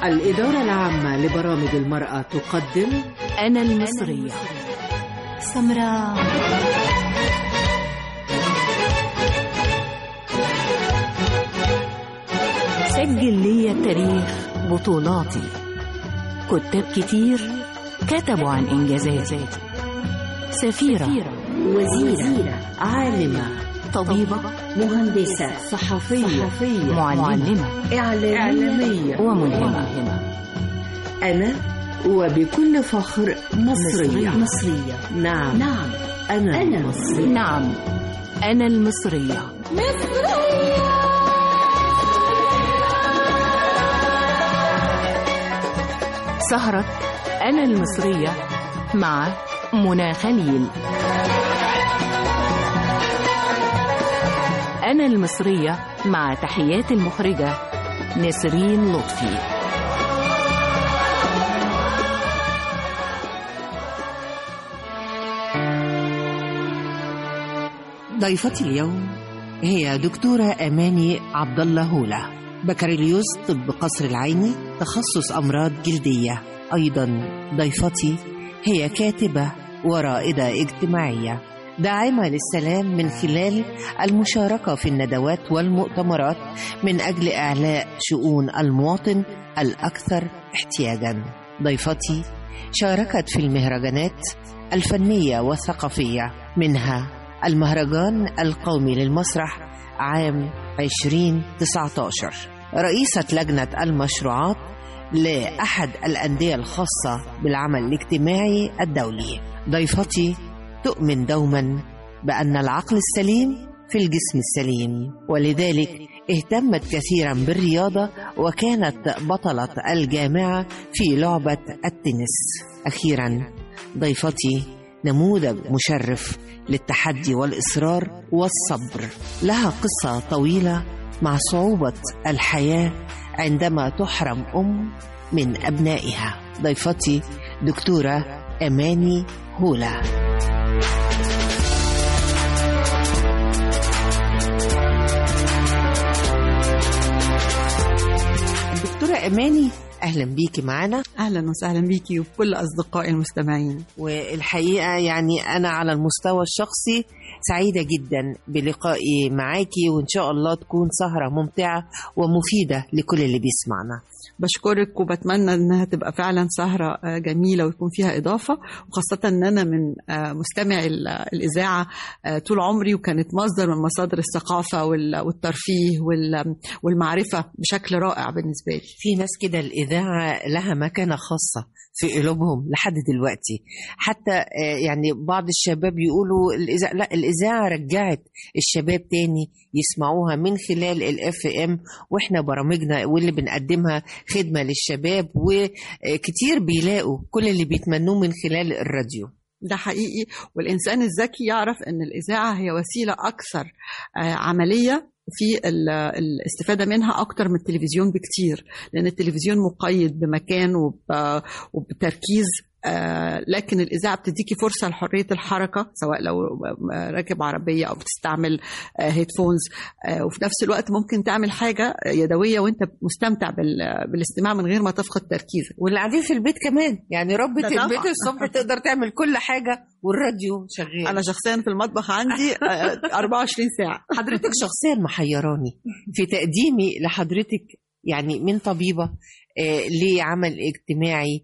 الإدارة العامة لبرامج المرأة تقدم أنا المصرية سمراء سجل لي التاريخ بطولاتي كتاب كتير كتبوا عن إنجازاتي سفيرة وزيرة عالمة طبيبة مهندسة صحفية, صحفية معلمة إعلامية وملهمة أنا وبكل فخر مصرية مصرية. مصرية نعم نعم أنا, أنا مصرية نعم أنا المصرية سهرة أنا المصرية مع منى خليل أنا المصرية مع تحيات المخرجة نسرين لطفي ضيفتي اليوم هي دكتورة أماني عبد الله هولة بكالوريوس طب قصر العيني تخصص أمراض جلدية أيضا ضيفتي هي كاتبة ورائدة اجتماعية داعمة للسلام من خلال المشاركة في الندوات والمؤتمرات من أجل إعلاء شؤون المواطن الأكثر احتياجا ضيفتي شاركت في المهرجانات الفنية والثقافية منها المهرجان القومي للمسرح عام 2019 رئيسة لجنة المشروعات لأحد الأندية الخاصة بالعمل الاجتماعي الدولي ضيفتي تؤمن دوما بأن العقل السليم في الجسم السليم ولذلك اهتمت كثيرا بالرياضة وكانت بطلة الجامعة في لعبة التنس أخيرا ضيفتي نموذج مشرف للتحدي والإصرار والصبر لها قصة طويلة مع صعوبة الحياة عندما تحرم أم من أبنائها ضيفتي دكتورة أماني هولا دكتورة أماني أهلا بيكي معانا اهلا وسهلا بيكي وبكل اصدقائي المستمعين والحقيقة يعني أنا على المستوى الشخصي سعيدة جدا بلقائي معاكي وإن شاء الله تكون سهرة ممتعة ومفيدة لكل اللي بيسمعنا بشكرك وبتمنى انها تبقى فعلا سهره آه، جميله ويكون فيها اضافه وخاصه ان انا من آه، مستمعي ال- الاذاعه آه، طول عمري وكانت مصدر من مصادر الثقافه وال- والترفيه وال- والمعرفه بشكل رائع بالنسبه لي في ناس كده الإذاعة لها مكانة خاصة في قلوبهم لحد دلوقتي حتى آه، يعني بعض الشباب يقولوا الإذاعة لا الإذاعة رجعت الشباب تاني يسمعوها من خلال الاف ام واحنا برامجنا واللي بنقدمها خدمة للشباب وكتير بيلاقوا كل اللي بيتمنوه من خلال الراديو ده حقيقي والإنسان الذكي يعرف أن الإذاعة هي وسيلة أكثر آه، عملية في ال- الاستفادة منها أكتر من التلفزيون بكتير لأن التلفزيون مقيد بمكان وب- وبتركيز آه، لكن الإذاعة بتديكي فرصة لحرية الحركة سواء لو راكب عربية أو بتستعمل آه، هيدفونز آه، وفي نفس الوقت ممكن تعمل حاجة يدوية وأنت مستمتع بال- بالاستماع من غير ما تفقد تركيزك واللي قاعدين في البيت كمان يعني ربة ده طبعا. البيت الصبح تقدر تعمل كل حاجة والراديو شغال أنا شخصيا في المطبخ عندي آه، 24 ساعة حضرتك شخصيا محيراني في تقديمي لحضرتك يعني من طبيبة آه، لعمل اجتماعي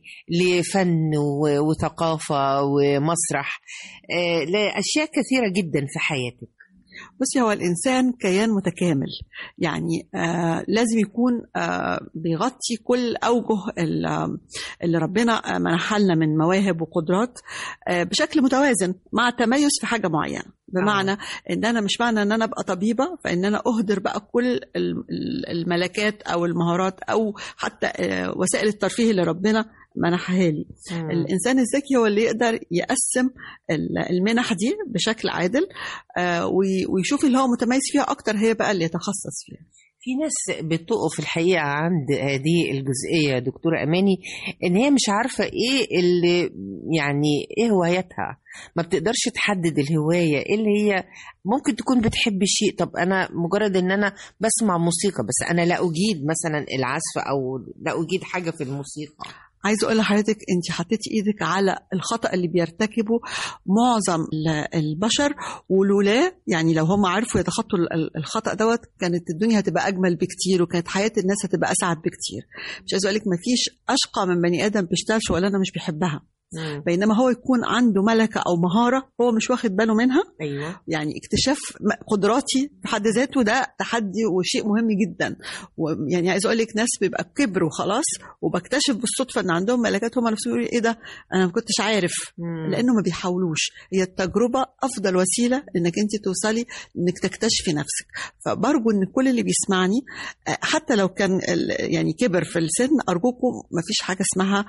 لفن و- وثقافة ومسرح آه، لأشياء كثيرة جدا في حياتك بصي هو الإنسان كيان متكامل يعني آه لازم يكون آه بيغطي كل أوجه ال- اللي ربنا آه، منحها لنا من مواهب وقدرات آه بشكل متوازن مع تميز في حاجة معينة بمعنى ان انا مش معنى ان انا ابقى طبيبه فان انا اهدر بقى كل ال- ال- الملكات او المهارات او حتى آه، وسائل الترفيه اللي ربنا منحها لي الانسان الذكي هو اللي يقدر يقسم ال- المنح دي بشكل عادل آه، وي- ويشوف اللي هو متميز فيها اكتر هي بقى اللي يتخصص فيها في في ناس بتقف الحقيقة عند هذه الجزئية يا دكتورة أماني إن هي مش عارفة إيه اللي يعني إيه هوايتها ما بتقدرش تحدد الهواية إيه اللي هي ممكن تكون بتحب شيء طب أنا مجرد إن أنا بسمع موسيقى بس أنا لا أجيد مثلا العزف أو لا أجيد حاجة في الموسيقى عايزه اقول لحضرتك انت حطيتي ايدك على الخطا اللي بيرتكبه معظم ال- البشر ولولا يعني لو هم عرفوا يتخطوا ال- ال- الخطا دوت كانت الدنيا هتبقى اجمل بكتير وكانت حياه الناس هتبقى اسعد بكتير مش عايزه اقول لك مفيش اشقى من بني ادم بيشتغل شغلانه مش بيحبها بينما هو يكون عنده ملكه او مهاره هو مش واخد باله منها أيوه يعني اكتشاف م- قدراتي في حد ذاته ده تحدي وشيء مهم جدا ويعني عايز اقول لك ناس بيبقى كبروا خلاص وبكتشف بالصدفه ان عندهم ملكات هم نفسهم يقولوا ايه ده انا ما كنتش عارف لانه ما بيحاولوش هي التجربه افضل وسيله انك انت توصلي انك تكتشفي نفسك فبرجو ان كل اللي بيسمعني آه، حتى لو كان ال- يعني كبر في السن ارجوكم ما فيش حاجه اسمها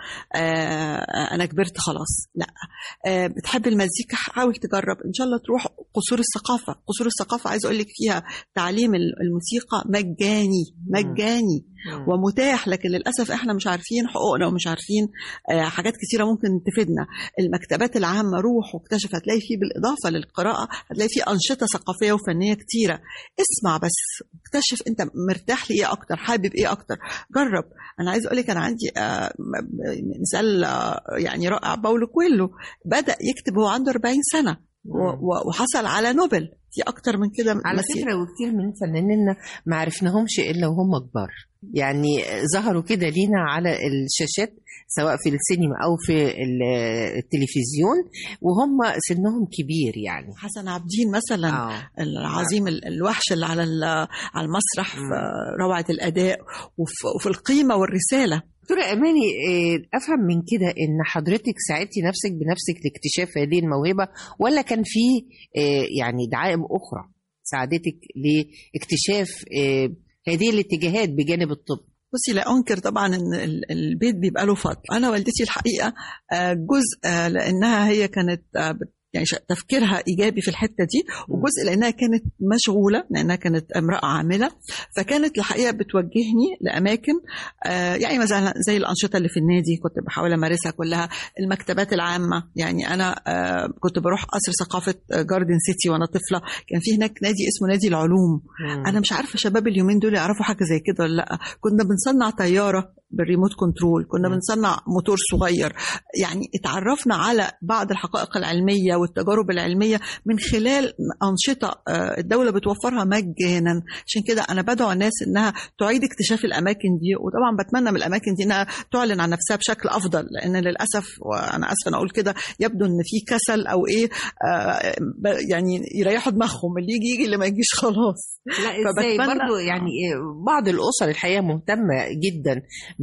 آه، انا كبرت خلاص لا آه، بتحب المزيكا حاول تجرب ان شاء الله تروح قصور الثقافه قصور الثقافه عايز اقول لك فيها تعليم الموسيقى مجاني مجاني ومتاح لكن للاسف احنا مش عارفين حقوقنا ومش عارفين آه، حاجات كتيره ممكن تفيدنا المكتبات العامه روح واكتشف هتلاقي فيه بالاضافه للقراءه هتلاقي فيه انشطه ثقافيه وفنيه كتيره اسمع بس اكتشف انت مرتاح لايه اكتر حابب ايه اكتر جرب انا عايز اقول لك انا عندي آه، م- م- مثال آه، يعني رائع باولو كويلو بدا يكتب وهو عنده 40 سنه و- و- وحصل على نوبل في اكتر من كده على مثيل. فكرة وكتير من فنانينا ما عرفناهمش إلا وهم كبار يعني ظهروا كده لينا على الشاشات سواء في السينما أو في ال- التلفزيون وهم سنهم كبير يعني حسن عابدين مثلا آه. العظيم ال- الوحش اللي على ال- على المسرح مم. في روعه الاداء وفي, وفي القيمه والرساله دكتورة أماني آه، أفهم من كده إن حضرتك ساعدتي نفسك بنفسك لاكتشاف هذه الموهبة ولا كان في آه، يعني دعائم أخرى ساعدتك لاكتشاف آه، هذه الاتجاهات بجانب الطب بصي لا انكر طبعا ان ال- البيت بيبقى له فضل انا والدتي الحقيقه آه، جزء آه، لانها هي كانت آه، بت- يعني ش- تفكيرها ايجابي في الحته دي وجزء لانها كانت مشغوله لانها كانت امراه عامله فكانت الحقيقه بتوجهني لاماكن آه، يعني مثلا زي الانشطه اللي في النادي كنت بحاول امارسها كلها المكتبات العامه يعني انا آه، كنت بروح قصر ثقافه آه، جاردن سيتي وانا طفله كان في هناك نادي اسمه نادي العلوم انا مش عارفه شباب اليومين دول يعرفوا حاجه زي كده ولا لا كنا بنصنع طياره بالريموت كنترول كنا مم. بنصنع موتور صغير يعني اتعرفنا على بعض الحقائق العلميه والتجارب العلميه من خلال انشطه آه، الدوله بتوفرها مجانا عشان كده انا بدعو الناس انها تعيد اكتشاف الاماكن دي وطبعا بتمنى من الاماكن دي انها تعلن عن نفسها بشكل افضل لان للاسف وانا اسفه انا اقول كده يبدو ان في كسل او ايه آه، ب- يعني يريحوا دماغهم اللي يجي يجي اللي ما يجيش خلاص لا ازاي فبتمنى- برضو يعني آه، بعض الاسر الحقيقه مهتمه جدا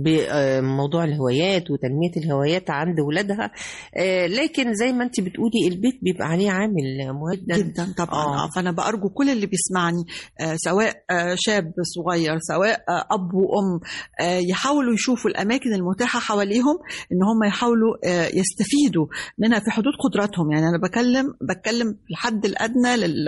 بموضوع الهوايات وتنميه الهوايات عند ولادها آه، لكن زي ما انت بتقولي البيت بيبقى عليه عامل مهم جدا جدا طبعا آه. آه. فانا بارجو كل اللي بيسمعني آه سواء آه شاب صغير سواء آه اب وام آه يحاولوا يشوفوا الاماكن المتاحه حواليهم ان هم يحاولوا آه يستفيدوا منها في حدود قدراتهم يعني انا بكلم بتكلم في الحد الادنى لل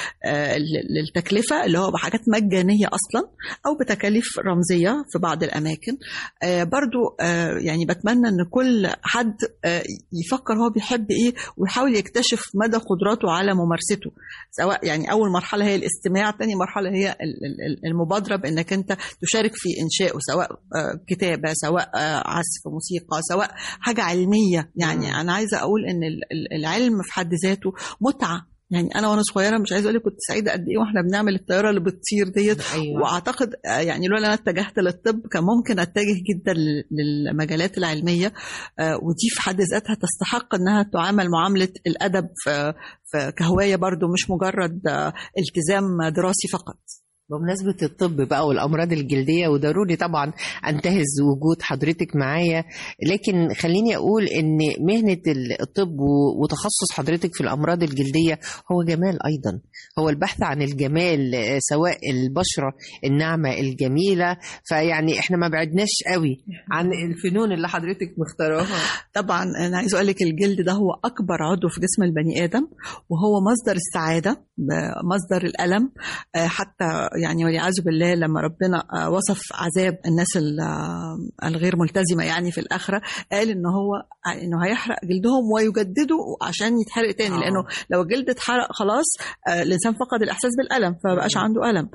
آه للتكلفه اللي هو بحاجات مجانيه اصلا او بتكاليف رمزيه في بعض الاماكن آه برضو آه يعني بتمنى ان كل حد آه يفكر هو بيحب ايه ويحاول يكتشف مدى قدراته على ممارسته سواء يعني اول مرحله هي الاستماع تاني مرحله هي ال- ال- المبادره بانك انت تشارك في انشائه سواء آه، كتابه سواء آه، عزف موسيقى سواء حاجه علميه يعني مم. انا عايزه اقول ان ال- ال- العلم في حد ذاته متعه يعني انا وانا صغيره مش عايزه اقول لك كنت سعيده قد ايه واحنا بنعمل الطياره اللي بتطير ديت ايوه واعتقد آه، يعني لولا انا اتجهت للطب كان ممكن اتجه جدا لل- للمجالات العلميه آه، ودي في حد ذاتها تستحق انها تعامل معامله الادب في في- كهوايه برضو مش مجرد آه، التزام دراسي فقط بمناسبة الطب بقى والأمراض الجلدية وضروري طبعا أنتهز وجود حضرتك معايا لكن خليني أقول إن مهنة الطب و- وتخصص حضرتك في الأمراض الجلدية هو جمال أيضا هو البحث عن الجمال آه، سواء البشرة الناعمة الجميلة فيعني إحنا ما بعدناش قوي عن الفنون اللي حضرتك مختاراها طبعا انا عايز اقول لك الجلد ده هو اكبر عضو في جسم البني ادم وهو مصدر السعاده مصدر الالم آه، حتى يعني والعياذ بالله لما ربنا آه، وصف عذاب الناس ال- آه، الغير ملتزمه يعني في الاخره قال ان هو انه هيحرق جلدهم ويجددوا عشان يتحرق تاني آه. لانه لو الجلد اتحرق خلاص آه، الانسان فقد الاحساس بالالم فمبقاش مم. عنده الم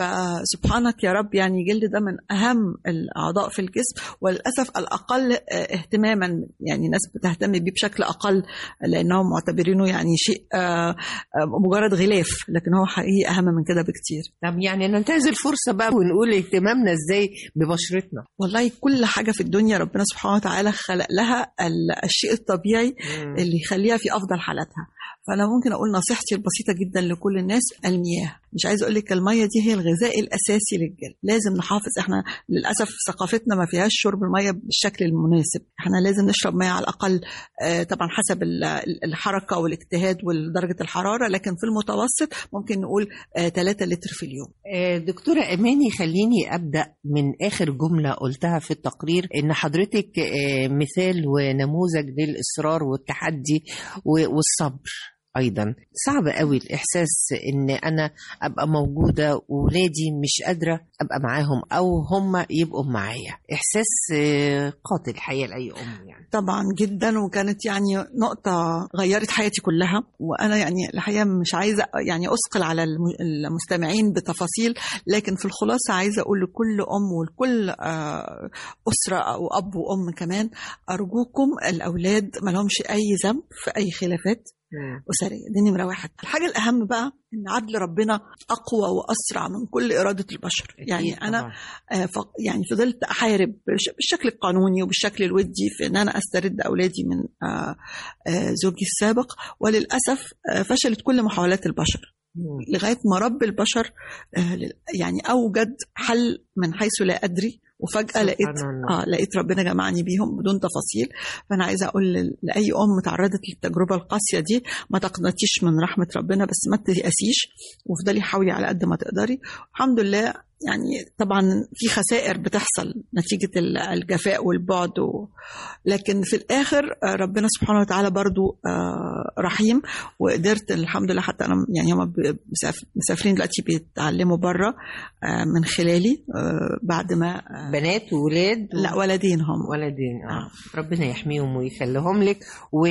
فسبحانك يا رب يعني الجلد ده من اهم الاعضاء في الجسم وللاسف الاقل آه، اهتماما يعني الناس بتهتم بيه بشكل اقل لانهم معتبرينه يعني شيء آه، آه، مجرد غلاف لكن هو حقيقي اهم من كده بكتير طب يعني ننتهز الفرصه بقى ونقول اهتمامنا ازاي ببشرتنا والله كل حاجه في الدنيا ربنا سبحانه وتعالى خلق لها ال- الشيء الطبيعي اللي يخليها في افضل حالاتها فانا ممكن اقول نصيحتي البسيطه جدا لكل الناس المياه مش عايزه اقول لك الميه دي هي الغذاء الاساسي للجلد لازم نحافظ احنا للاسف ثقافتنا ما فيهاش شرب الميه بالشكل المناسب احنا لازم نشرب ميه على الاقل آه، طبعا حسب ال- ال- الحركه والاجتهاد ودرجه الحراره لكن في المتوسط ممكن نقول 3 لتر في اليوم آه، دكتورة أماني خليني أبدأ من آخر جملة قلتها في التقرير إن حضرتك آه، مثال ونموذج للإصرار والتحدي و- والصبر أيضا صعب قوي الإحساس إن أنا أبقى موجودة وولادي مش قادرة أبقى معاهم أو هم يبقوا معايا إحساس آه، قاتل الحقيقة لأي أم يعني طبعا جدا وكانت يعني نقطة غيرت حياتي كلها وأنا يعني الحقيقة مش عايزة يعني أثقل على الم- المستمعين بتفاصيل لكن في الخلاصة عايزة أقول لكل أم ولكل آه، أسرة أو أب وأم كمان أرجوكم الأولاد ما لهمش أي ذنب في أي خلافات أسرية دي نمرة واحد الحاجة الأهم بقى إن عدل ربنا أقوى وأسرع من كل إرادة البشر يعني أكيد أنا طبعاً. آه، ف- يعني فضلت احارب بالش- بالشكل القانوني وبالشكل الودي في ان انا استرد اولادي من آه، آه، زوجي السابق وللاسف آه، فشلت كل محاولات البشر مم. لغايه ما رب البشر آه، لل- يعني اوجد حل من حيث لا ادري وفجاه سبحان لقيت الله. اه لقيت ربنا جمعني بيهم بدون تفاصيل فانا عايزه اقول ل- لاي ام تعرضت للتجربه القاسيه دي ما تقنطيش من رحمه ربنا بس ما تيأسيش وافضلي حاولي على قد ما تقدري الحمد لله يعني طبعا في خسائر بتحصل نتيجه ال- الجفاء والبعد و... لكن في الاخر آه، ربنا سبحانه وتعالى برضو آه، رحيم وقدرت الحمد لله حتى انا يعني هم مسافرين دلوقتي بيتعلموا بره آه، من خلالي آه، بعد ما آه، بنات وولاد لا ولدين هم ولدين اه ربنا يحميهم ويخليهم لك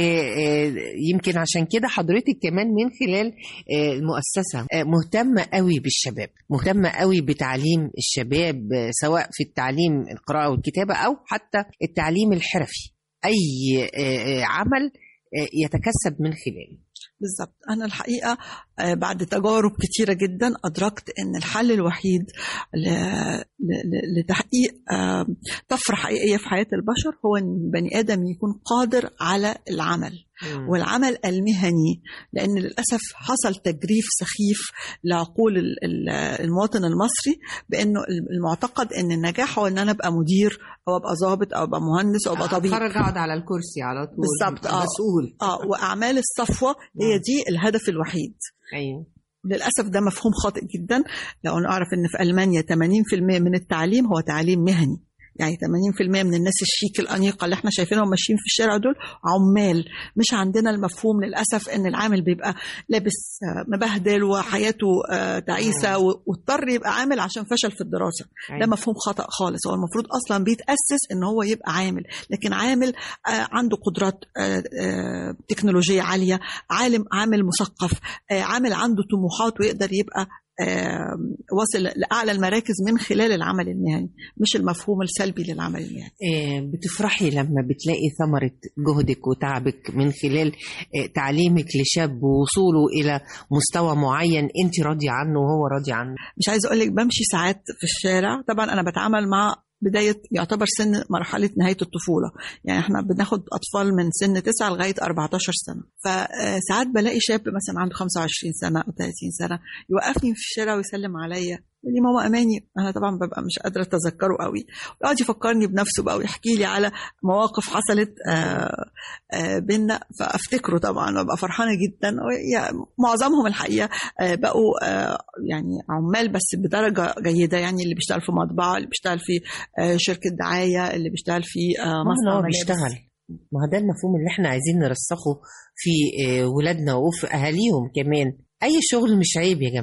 ويمكن عشان كده حضرتك كمان من خلال آه، المؤسسه آه، مهتمه قوي بالشباب مهتمه قوي بتعليم الشباب آه، سواء في التعليم القراءه والكتابه او حتى التعليم الحرفي اي آه، آه، عمل آه، يتكسب من خلاله بالظبط انا الحقيقه آه، بعد تجارب كتيره جدا ادركت ان الحل الوحيد ل- ل- ل- لتحقيق آه، طفره حقيقيه في حياه البشر هو ان البني ادم يكون قادر على العمل والعمل المهني لان للاسف حصل تجريف سخيف لعقول ال- ال- المواطن المصري بانه المعتقد ان النجاح هو ان انا ابقى مدير او ابقى ضابط او ابقى مهندس او ابقى طبيب اتخرج اقعد على الكرسي على طول بالظبط، آه. مسؤول اه واعمال الصفوه هي دي الهدف الوحيد ايوه للاسف ده مفهوم خاطئ جدا لو نعرف ان في المانيا 80% من التعليم هو تعليم مهني يعني 80% من الناس الشيك الانيقه اللي احنا شايفينهم ماشيين في الشارع دول عمال مش عندنا المفهوم للاسف ان العامل بيبقى لابس آه، مبهدل وحياته آه، تعيسه و- واضطر يبقى عامل عشان فشل في الدراسه ده أيوة. مفهوم خطا خالص هو المفروض اصلا بيتاسس ان هو يبقى عامل لكن عامل آه، عنده قدرات آه، آه، تكنولوجيه عاليه عالم عامل مثقف آه، عامل عنده طموحات ويقدر يبقى آه، واصل لاعلى المراكز من خلال العمل المهني مش المفهوم السلبي للعمل المهني آه، بتفرحي لما بتلاقي ثمرة جهدك وتعبك من خلال آه، تعليمك لشاب ووصوله إلى مستوى معين أنت راضية عنه وهو راضي عنه مش عايزه اقول لك بمشي ساعات في الشارع طبعا انا بتعامل مع بداية يعتبر سن مرحلة نهاية الطفولة يعني احنا بناخد أطفال من سن 9 لغاية 14 سنة فساعات بلاقي شاب مثلا عنده 25 سنة أو 30 سنة يوقفني في الشارع ويسلم عليا يقول لي ماما أماني أنا طبعا ببقى مش قادرة أتذكره قوي ويقعد يفكرني بنفسه بقى ويحكي لي على مواقف حصلت آه، آه، بينا فأفتكره طبعا وأبقى فرحانة جدا ويا- معظمهم الحقيقة آه، بقوا آه، يعني عمال بس بدرجة جيدة يعني اللي بيشتغل في مطبعة اللي بيشتغل في آه، شركة دعاية اللي بيشتغل في آه، ما مصنع هو ملابس. بيشتغل ما هو ده المفهوم اللي احنا عايزين نرسخه في آه، ولادنا وفي أهاليهم كمان أي شغل مش عيب يا جماعة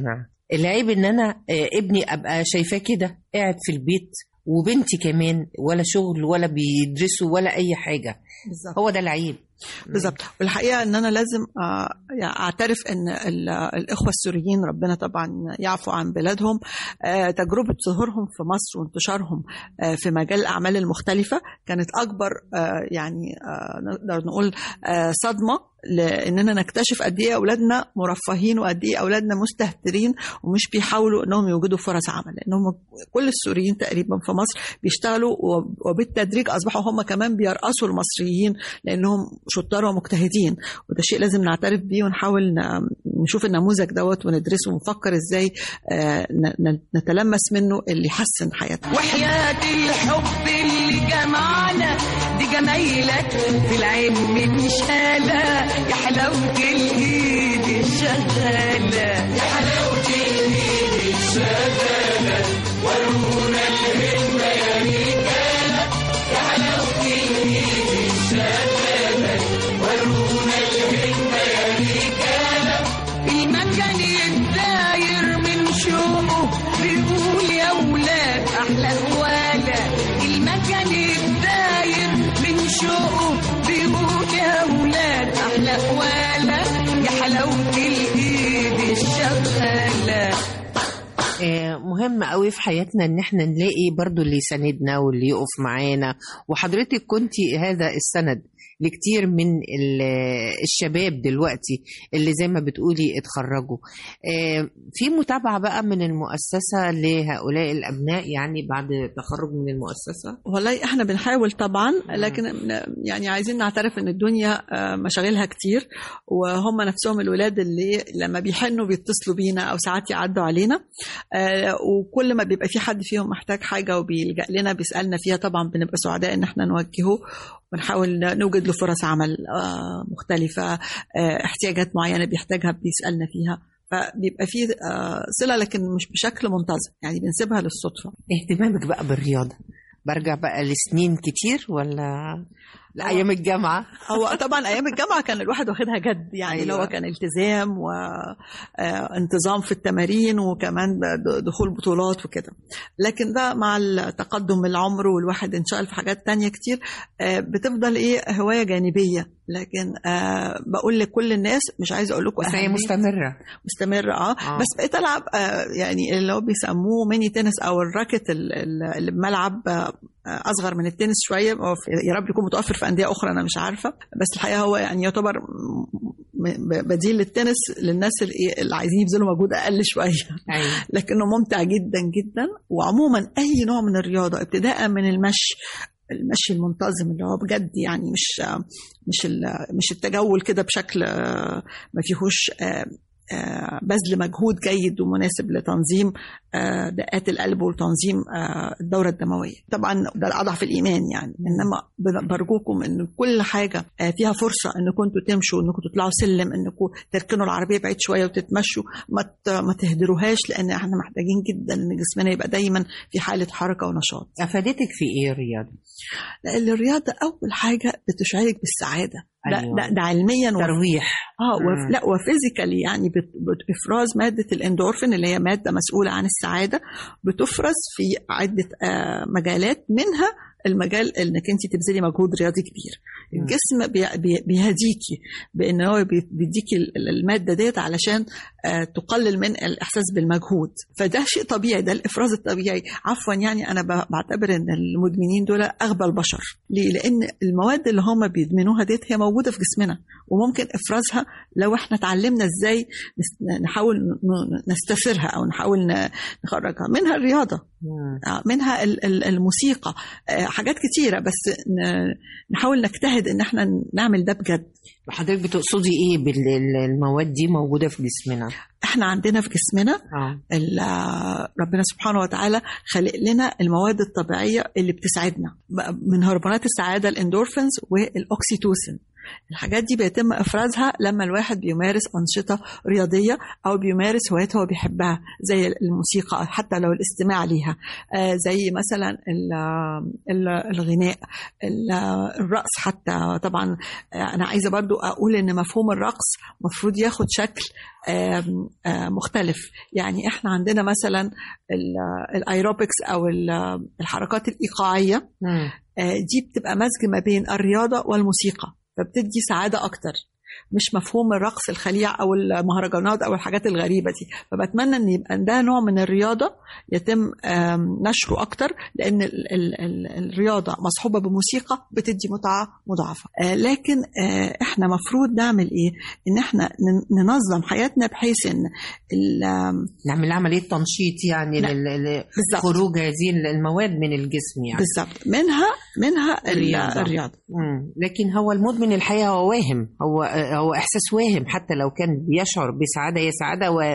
العيب ان انا آه، ابني ابقى شايفاه كده قاعد في البيت وبنتي كمان ولا شغل ولا بيدرسوا ولا اي حاجه بالظبط هو ده العيب بالظبط والحقيقه ان انا لازم آه، يعني اعترف ان ال- الاخوه السوريين ربنا طبعا يعفو عن بلادهم آه، تجربه ظهورهم في مصر وانتشارهم آه، في مجال الاعمال المختلفه كانت اكبر آه، يعني آه، نقدر نقول آه، صدمه لاننا نكتشف قد ايه اولادنا مرفهين وقد ايه اولادنا مستهترين ومش بيحاولوا انهم يوجدوا فرص عمل لانهم كل السوريين تقريبا في مصر بيشتغلوا وب- وبالتدريج اصبحوا هم كمان بيرأسوا المصريين لانهم شطار ومجتهدين وده شيء لازم نعترف بيه ونحاول ن- نشوف النموذج دوت وندرسه ونفكر ازاي آه، ن- ن- نتلمس منه اللي يحسن حياتنا وحياة الحب اللي جمعنا دي جمايلك في العين من شالة يا حلاوة الإيد الشغالة يا حلاوة الإيد الشغالة ورونا الهمة يا رجالة يا حلاوة الإيد الشغالة ورونا الهمة يا رجالة المكان الداير من شوقه بيقول يا ولاد احلى هواله المكان الداير من شوقه بيقول يا ولاد احلى هواله يا حلاوه الايد الشغاله آه، مهم قوي في حياتنا ان احنا نلاقي برضو اللي يساندنا واللي يقف معانا وحضرتك كنتي هذا السند لكتير من ال- الشباب دلوقتي اللي زي ما بتقولي اتخرجوا آه، في متابعة بقى من المؤسسة لهؤلاء الأبناء يعني بعد تخرج من المؤسسة والله احنا بنحاول طبعا لكن يعني عايزين نعترف ان الدنيا آه، مشاغلها كتير وهم نفسهم الولاد اللي لما بيحنوا بيتصلوا بينا او ساعات يعدوا علينا آه، وكل ما بيبقى في حد فيهم محتاج حاجه وبيلجا لنا بيسالنا فيها طبعا بنبقى سعداء ان احنا نوجهه ونحاول نوجد له فرص عمل آه، مختلفه آه، احتياجات معينه بيحتاجها بيسالنا فيها فبيبقى في آه، صله لكن مش بشكل منتظم يعني بنسيبها للصدفه اهتمامك بقى بالرياضة برجع بقى لسنين كتير ولا لأيام الجامعة هو طبعا ايام الجامعه كان الواحد واخدها جد يعني اللي أيوة. هو كان التزام وانتظام في التمارين وكمان د- دخول بطولات وكده لكن بقى مع التقدم العمر والواحد انشغل في حاجات تانية كتير آه، بتفضل ايه هوايه جانبيه لكن آه، بقول لكل الناس مش عايزه اقول لكم بس هي أهمية- مستمرة مستمرة اه, آه. بس بقيت العب آه يعني اللي هو بيسموه ميني تنس او الراكت ال- ال- اللي بملعب آه اصغر من التنس شويه هو في- يا رب يكون متوفر في انديه اخرى انا مش عارفه بس الحقيقه هو يعني يعتبر م- ب- بديل للتنس للناس اللي, إيه اللي عايزين يبذلوا مجهود اقل شويه أيوة. لكنه ممتع جدا جدا وعموما اي نوع من الرياضه ابتداء من المشي المشي المنتظم اللي هو بجد يعني مش مش ال- مش التجول كده بشكل آه، ما فيهوش آه، آه، بذل مجهود جيد ومناسب لتنظيم آه، دقات القلب وتنظيم آه، الدوره الدمويه طبعا ده اضعف الايمان يعني انما ب- برجوكم ان كل حاجه آه، فيها فرصه انكم انتوا تمشوا انكم تطلعوا سلم انكم تركنوا العربيه بعيد شويه وتتمشوا ما ت- ما تهدروهاش لان احنا محتاجين جدا ان جسمنا يبقى دايما في حاله حركه ونشاط أفادتك في إيه الرياضة؟ لان الرياضه اول حاجه بتشعرك بالسعاده ده, أيوة. ده, ده علميا و... ترويح اه مم. وف... لا وفيزيكالي يعني بت... بت... افراز ماده الاندورفين اللي هي ماده مسؤوله عن السعاده بتفرز في عده آه مجالات منها المجال انك انت تبذلي مجهود رياضي كبير مم. الجسم بي... بي... بيهديكي بان هو بي- بيديكي ال- الماده ديت علشان آه تقلل من الاحساس بالمجهود فده شيء طبيعي ده الافراز الطبيعي عفوا يعني انا ب- بعتبر ان المدمنين دول اغبى البشر ليه لان المواد اللي هم بيدمنوها ديت هي موجوده في جسمنا وممكن افرازها لو احنا اتعلمنا ازاي نس- نحاول ن- نستثيرها او نحاول ن- نخرجها منها الرياضه مم. آه، منها ال- ال- الموسيقى آه، حاجات كتيره بس ن- نحاول نجتهد ان احنا نعمل ده بجد حضرتك بتقصدي إيه بالمواد دي موجودة في جسمنا؟ احنا عندنا في جسمنا آه. ال- ربنا سبحانه وتعالى خلق لنا المواد الطبيعيه اللي بتسعدنا بقى من هرمونات السعاده الاندورفينز والاوكسيتوسين الحاجات دي بيتم افرازها لما الواحد بيمارس انشطه رياضيه او بيمارس هوايات هو بيحبها زي الموسيقى حتى لو الاستماع ليها آه، زي مثلا ال- ال- الغناء ال- الرقص حتى طبعا آه، انا عايزه برضو اقول ان مفهوم الرقص مفروض ياخد شكل آم، آه، مختلف يعني احنا عندنا مثلا ال- الايروبكس او ال- الحركات الايقاعيه مم. آه، دي بتبقى مزج ما بين الرياضة والموسيقى فبتدي سعادة أكتر مش مفهوم الرقص الخليع أو المهرجانات أو الحاجات الغريبة دي فبتمنى أن يبقى ده نوع من الرياضة يتم آم، نشره أكتر لأن ال ال ال الرياضة مصحوبة بموسيقى بتدي متعة مضاعفة آه، لكن آه، إحنا مفروض نعمل إيه إن إحنا ن- ننظم حياتنا بحيث إن ال- آم، نعمل عمليه تنشيط يعني لا. لل- بالظبط لخروج هذه المواد من الجسم يعني بالظبط منها منها ال- الرياضة. الرياضة مم. لكن هو المدمن الحقيقه هو واهم هو هو احساس واهم حتى لو كان بيشعر بسعاده هي سعاده و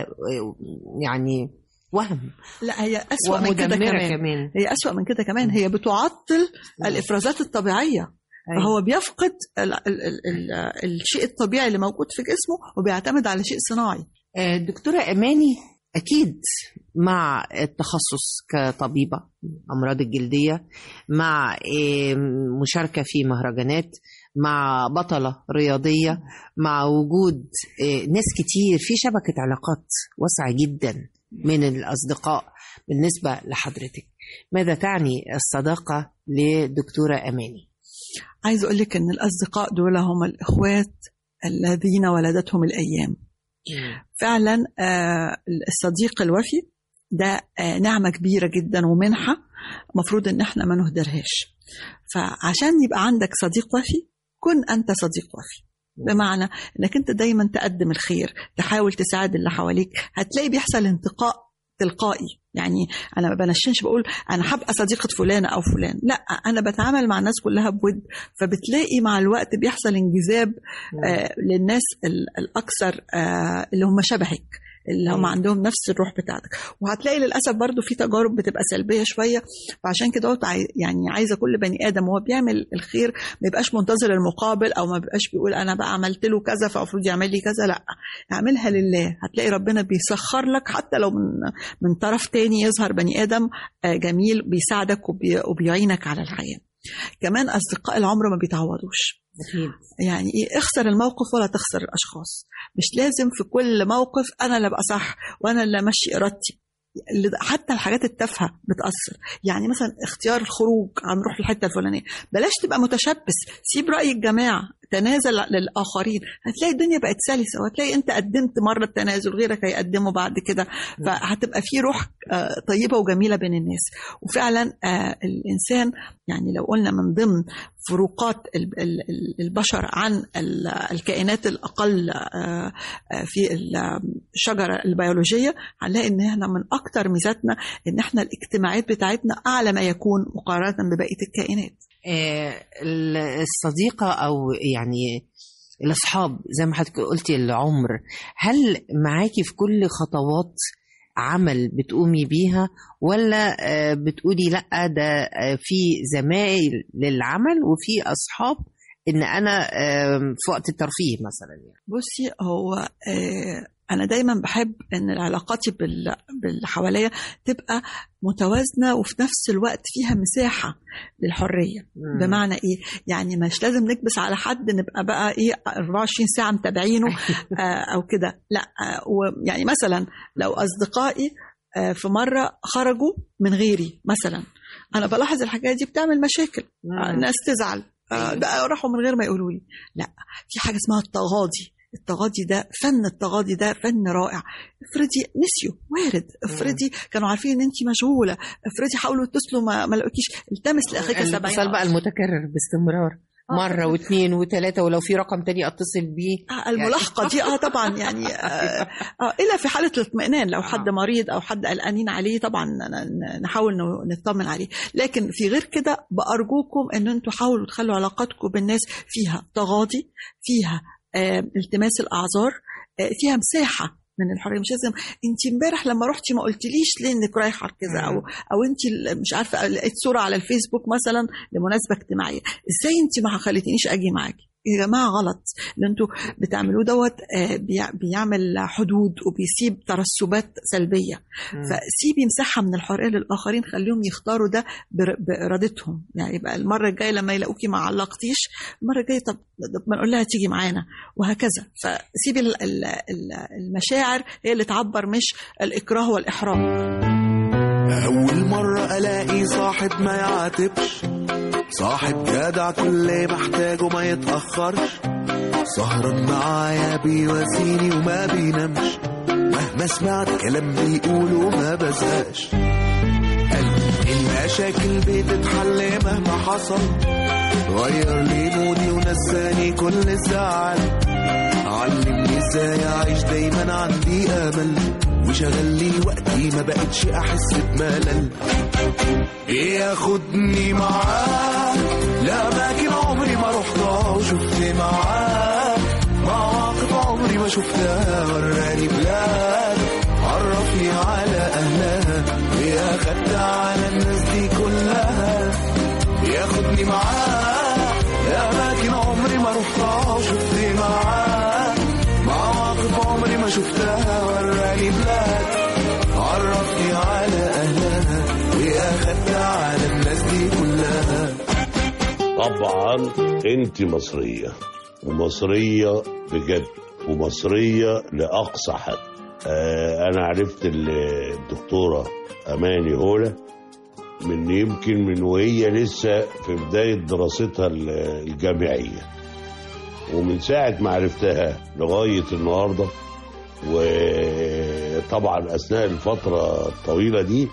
يعني وهم لا هي أسوأ من كده ومدمره كمان كمان هي أسوأ من كده كمان هي بتعطل الإفرازات الطبيعية فهو بيفقد ال ال ال ال الشيء الطبيعي اللي موجود في جسمه وبيعتمد على شيء صناعي آه، دكتورة أماني أكيد مع التخصص كطبيبة أمراض الجلدية مع آه، مشاركة في مهرجانات مع بطلة رياضية مع وجود آه، ناس كتير في شبكة علاقات واسعة جدا من الأصدقاء بالنسبة لحضرتك ماذا تعني الصداقة لدكتورة أماني؟ عايز أقول لك إن الأصدقاء دول هم الإخوات الذين ولدتهم الأيام فعلا آه، الصديق الوفي ده آه، نعمة كبيرة جدا ومنحة مفروض إن إحنا ما نهدرهاش فعشان يبقى عندك صديق وفي كن أنت صديق وفي بمعنى انك انت دايما تقدم الخير تحاول تساعد اللي حواليك هتلاقي بيحصل انتقاء تلقائي يعني انا ما بنشنش بقول انا هبقى صديقه فلان او فلان لا انا بتعامل مع الناس كلها بود فبتلاقي مع الوقت بيحصل انجذاب آه للناس ال- الاكثر آه اللي هم شبهك اللي هم أيوة. عندهم نفس الروح بتاعتك وهتلاقي للاسف برضو في تجارب بتبقى سلبيه شويه فعشان كده قلت عاي- يعني عايزه كل بني ادم وهو بيعمل الخير ما يبقاش منتظر المقابل او ما بيبقاش بيقول انا بقى عملت له كذا فالمفروض يعمل لي كذا لا اعملها لله هتلاقي ربنا بيسخر لك حتى لو من من طرف تاني يظهر بني ادم آه، جميل بيساعدك وبي- وبيعينك على الحياه كمان اصدقاء العمر ما بيتعوضوش أكيد يعني ايه اخسر الموقف ولا تخسر الاشخاص مش لازم في كل موقف انا اللي ابقى صح وانا اللي امشي ارادتي اللي- حتى الحاجات التافهه بتاثر يعني مثلا اختيار الخروج هنروح الحته الفلانيه بلاش تبقى متشبث سيب راي الجماعه تنازل للاخرين هتلاقي الدنيا بقت سلسه وهتلاقي انت قدمت مره التنازل غيرك هيقدمه بعد كده فهتبقى في روح آه، طيبه وجميله بين الناس وفعلا آه، الانسان يعني لو قلنا من ضمن فروقات ال- ال- ال- البشر عن ال- الكائنات الاقل آه، آه، في الشجره البيولوجيه هنلاقي ان احنا من اكتر ميزاتنا ان احنا الاجتماعات بتاعتنا اعلى ما يكون مقارنه ببقيه الكائنات آه، الصديقة أو يعني الأصحاب زي ما حضرتك قلتي العمر هل معاكي في كل خطوات عمل بتقومي بيها ولا آه، بتقولي لا ده آه، في زمايل للعمل وفي أصحاب إن أنا آه، في وقت الترفيه مثلا يعني. بصي هو آه، انا دايما بحب ان علاقاتي بال- باللي حواليا تبقى متوازنه وفي نفس الوقت فيها مساحه للحريه بمعنى ايه يعني مش لازم نكبس على حد نبقى بقى ايه 24 ساعه متابعينه آه، او كده لا آه، ويعني مثلا لو اصدقائي آه، في مره خرجوا من غيري مثلا انا بلاحظ الحاجات دي بتعمل مشاكل آه، الناس تزعل آه، ده راحوا من غير ما يقولوا لي لا في حاجه اسمها التغاضي التغاضي ده فن التغاضي ده فن رائع افرضي نسيوا وارد افرضي كانوا عارفين ان انت مشغوله افرضي حاولوا يتصلوا ما, ما لقوكيش التمس لاخيك سبعين الاتصال بقى المتكرر باستمرار آه. مرة واثنين وثلاثة ولو في رقم تاني أتصل بيه آه، الملاحقه دي اه طبعا يعني آه آه الا في حاله الاطمئنان لو حد آه. مريض او حد قلقانين عليه طبعا ن- ن- نحاول ن- نطمن عليه لكن في غير كده بارجوكم ان انتم حاولوا تخلوا علاقاتكم بالناس فيها تغاضي فيها آه التماس الاعذار آه فيها مساحه من الحريه مش لازم انت امبارح لما رحتي ما قلتليش ليه انك رايحه كذا او او انت مش عارفه لقيت صوره على الفيسبوك مثلا لمناسبه اجتماعيه ازاي انت ما خليتنيش اجي معاكي يا جماعه غلط اللي انتوا بتعملوه دوت آه، بيع- بيعمل حدود وبيسيب ترسبات سلبيه فسيبي مساحه من الحريه للاخرين خليهم يختاروا ده بر- بارادتهم يعني يبقى المره الجايه لما يلاقوكي ما علقتيش المره الجايه طب طب ما نقول لها تيجي معانا وهكذا فسيبي ال- ال- ال- المشاعر هي اللي تعبر مش الاكراه والاحراج أول مرة ألاقي صاحب ما يعاتبش صاحب جدع كل ما احتاجه ما يتأخرش سهران معايا بيواسيني وما بينامش مهما سمعت كلام بيقوله ما بزهقش قلبي المشاكل بتتحل مهما حصل غير لي مودي ونساني كل الزعل علمني ازاي اعيش دايما عندي امل وشغل لي وقتي ما بقتش احس بملل ياخدني معاه لأماكن عمري ما رحتها وشفت معاه مواقف عمري ما شفتها وراني بلاد عرفني على أهلها وياخدت على الناس دي كلها ياخدني معاه لأماكن عمري ما رحتها وشفت معاه مواقف عمري ما شفتها وراني بلاد عرفني على أهلها وأخدت على الناس دي كلها طبعا انت مصرية ومصرية بجد ومصرية لأقصى حد آه أنا عرفت ال- الدكتورة أماني هولة من يمكن من وهي لسه في بداية دراستها ال- الجامعية ومن ساعة ما عرفتها لغاية النهاردة وطبعا أثناء الفترة الطويلة دي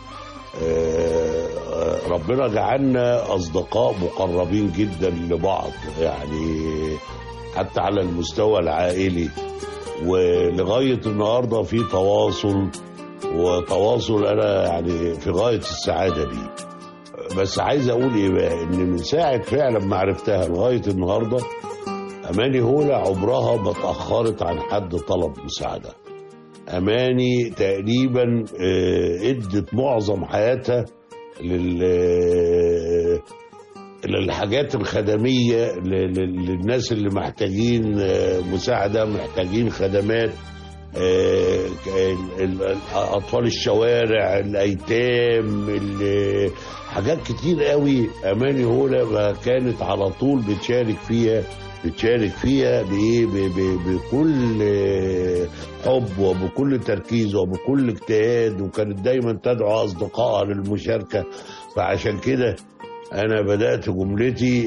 آه، ربنا جعلنا أصدقاء مقربين جدا لبعض يعني حتى على المستوى العائلي ولغاية النهاردة في تواصل وتواصل أنا يعني في غاية السعادة بيه بس عايز أقول إيه بقى إن من ساعة فعلا ما عرفتها لغاية النهاردة أماني هولة عمرها ما اتأخرت عن حد طلب مساعدة أماني تقريبا آه، ادت معظم حياتها لل للحاجات الخدمية ل- ل- للناس اللي محتاجين آه، مساعدة محتاجين خدمات آه، ال- ال- أطفال الشوارع الأيتام ال- حاجات كتير قوي أماني هولة ما كانت على طول بتشارك فيها بتشارك فيها بإيه ب- ب- بكل آه، حب وبكل تركيز وبكل اجتهاد وكانت دايما تدعو أصدقائها للمشاركة فعشان كده أنا بدأت جملتي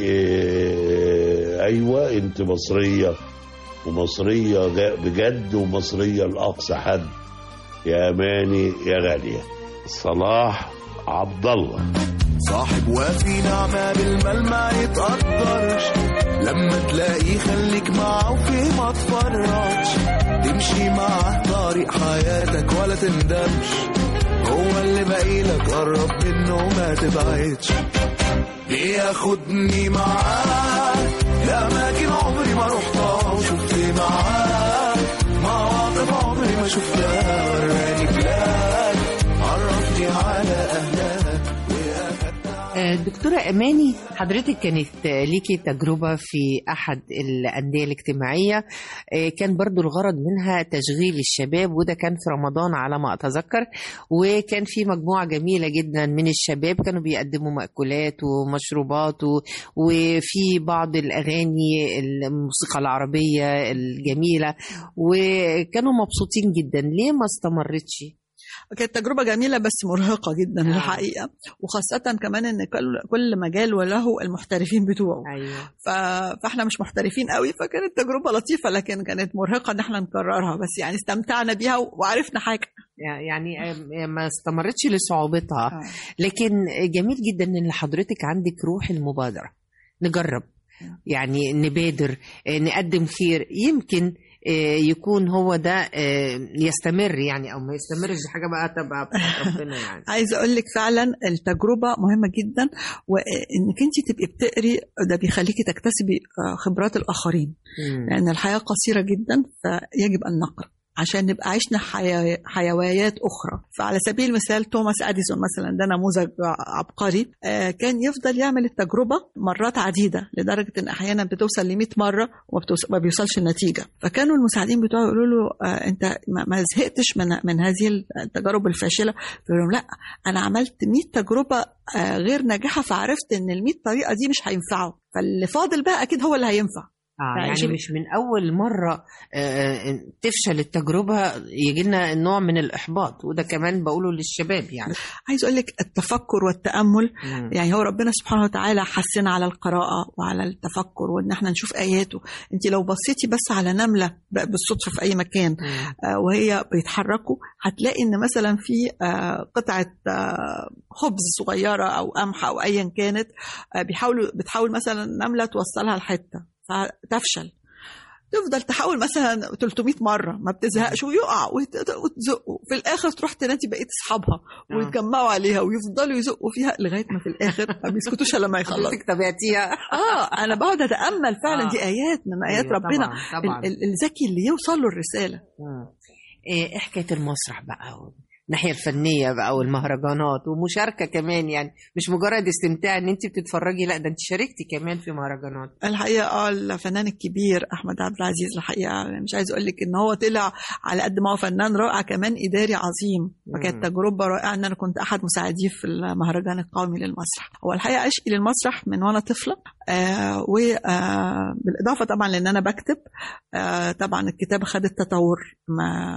آه، أيوة أنت مصرية ومصرية جا- بجد ومصرية لأقصى حد يا أماني يا غالية صلاح عبد الله صاحب وفي نعمة بالمال ما يتقدرش لما تلاقيه خليك معاه وفيه ما تفرطش تمشي معاه طريق حياتك ولا تندمش هو اللي باقيلك قرب منه ما تبعدش بياخدني معاه لأماكن عمري ما رحتها وشفت معاه مواقف عمري ما شفتها وراني بلاد عرفني على أهلها وأخدت آه، دكتورة أماني حضرتك كانت آه، ليكي تجربة في أحد الأندية الاجتماعية آه، كان برضو الغرض منها تشغيل الشباب وده كان في رمضان على ما أتذكر وكان في مجموعة جميلة جدا من الشباب كانوا بيقدموا مأكولات ومشروبات و- وفي بعض الأغاني الموسيقى العربية الجميلة وكانوا مبسوطين جدا ليه ما استمرتش؟ كانت تجربة جميلة بس مرهقة جدا الحقيقة وخاصة كمان ان كل- كل مجال وله المحترفين بتوعه أيوه ف- فاحنا مش محترفين قوي فكانت تجربة لطيفة لكن كانت مرهقة ان احنا نكررها بس يعني استمتعنا بيها وعرفنا حاجة يعني آه، ما استمرتش لصعوبتها لكن جميل جدا ان حضرتك عندك روح المبادره نجرب يعني نبادر آه، نقدم خير يمكن آه، يكون هو ده آه، يستمر يعني او ما يستمرش دي حاجه بقى تبقى بتاعت ربنا يعني عايزه اقول لك فعلا التجربه مهمه جدا وانك انت تبقي بتقري ده بيخليكي تكتسبي آه، خبرات الاخرين مم. لان الحياه قصيره جدا فيجب ان نقرا عشان نبقى عشنا حيا... حيويات اخرى فعلى سبيل المثال توماس اديسون مثلا ده نموذج عبقري آه، كان يفضل يعمل التجربه مرات عديده لدرجه ان احيانا بتوصل ل 100 مره وما بتوصل... ما بيوصلش النتيجه فكانوا المساعدين بتوعه يقولوا له آه، انت ما ما زهقتش من من هذه التجارب الفاشله فيقول لهم لا انا عملت 100 تجربه آه، غير ناجحه فعرفت ان ال 100 طريقه دي مش هينفعوا فاللي فاضل بقى اكيد هو اللي هينفع آه يعني يعني شوف- مش من اول مره آه، تفشل التجربه يجي لنا نوع من الاحباط وده كمان بقوله للشباب يعني عايز اقول لك التفكر والتامل مم. يعني هو ربنا سبحانه وتعالى حسنا على القراءة وعلى التفكر وإن احنا نشوف آياته أنت لو بصيتي بس على نملة ب- بالصدفة في أي مكان مم. آه، وهي بيتحركوا هتلاقي إن مثلا في آه، قطعة آه، خبز صغيرة أو قمح أو أيا كانت آه، بيحاولوا بتحاول مثلا نملة توصلها لحتة فتفشل تفضل تحاول مثلا 300 مره ما بتزهقش ويقع وت- وتزقه في الاخر تروح تنادي بقيه اصحابها آه. ويتجمعوا عليها ويفضلوا يزقوا فيها لغايه ما في الاخر ما بيسكتوش الا لما يخلص حضرتك تابعتيها اه انا بقعد اتامل فعلا آه. دي ايات من ايات أيوة ربنا طبعا طبعا ال- ال- الذكي اللي يوصل له الرساله مم. ايه حكايه المسرح بقى الناحيه الفنيه بقى والمهرجانات ومشاركه كمان يعني مش مجرد استمتاع ان انت بتتفرجي لا ده انت شاركتي كمان في مهرجانات الحقيقه اه الفنان الكبير احمد عبد العزيز الحقيقه مش عايز اقول لك ان هو طلع على قد ما هو فنان رائع كمان اداري عظيم مم. فكانت تجربه رائعه ان انا كنت احد مساعديه في المهرجان القومي للمسرح هو الحقيقه عشقي للمسرح من وانا طفله آه وبالاضافه طبعا لان انا بكتب آه طبعا الكتابه خدت تطور ما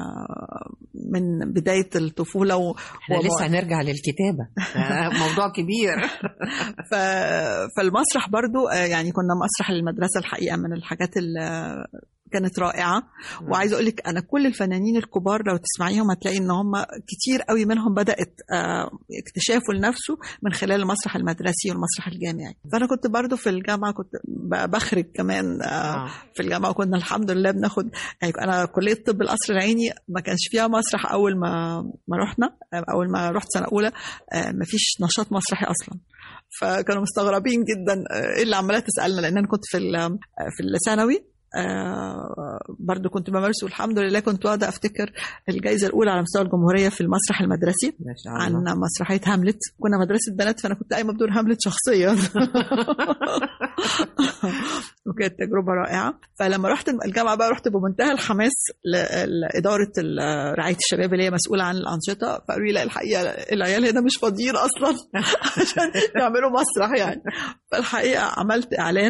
من بدايه الطفوله و... احنا ومو- لسه هنرجع للكتابه ده موضوع كبير ف... فالمسرح برضو آه، يعني كنا مسرح المدرسة الحقيقة من الحاجات اللي كانت رائعة وعايزة أقول لك أنا كل الفنانين الكبار لو تسمعيهم هتلاقي إن هم كتير قوي منهم بدأت آه، اكتشافه لنفسه من خلال المسرح المدرسي والمسرح الجامعي فأنا كنت برضو في الجامعة كنت ب- بخرج كمان آه، آه. في الجامعة وكنا الحمد لله بناخد يعني أنا كلية طب القصر العيني ما كانش فيها مسرح أول ما ما رحنا آه، أول ما رحت سنة أولى آه، ما فيش نشاط مسرحي أصلا فكانوا مستغربين جدا آه، ايه اللي عماله تسالنا لان انا كنت في ال- آه، في الثانوي آه، برضو كنت بمارسه والحمد لله كنت واخده افتكر الجائزه الاولى على مستوى الجمهوريه في المسرح المدرسي ما شاء عن الله مسرحيه هاملت كنا مدرسه بنات فانا كنت قايمه بدور هاملت شخصيا وكانت تجربه رائعه فلما رحت الجامعه بقى رحت بمنتهى الحماس ل- لاداره ال- رعايه الشباب اللي هي مسؤوله عن الانشطه فقالوا لي لا الحقيقه العيال هنا مش فاضيين اصلا عشان يعملوا مسرح يعني فالحقيقه عملت اعلان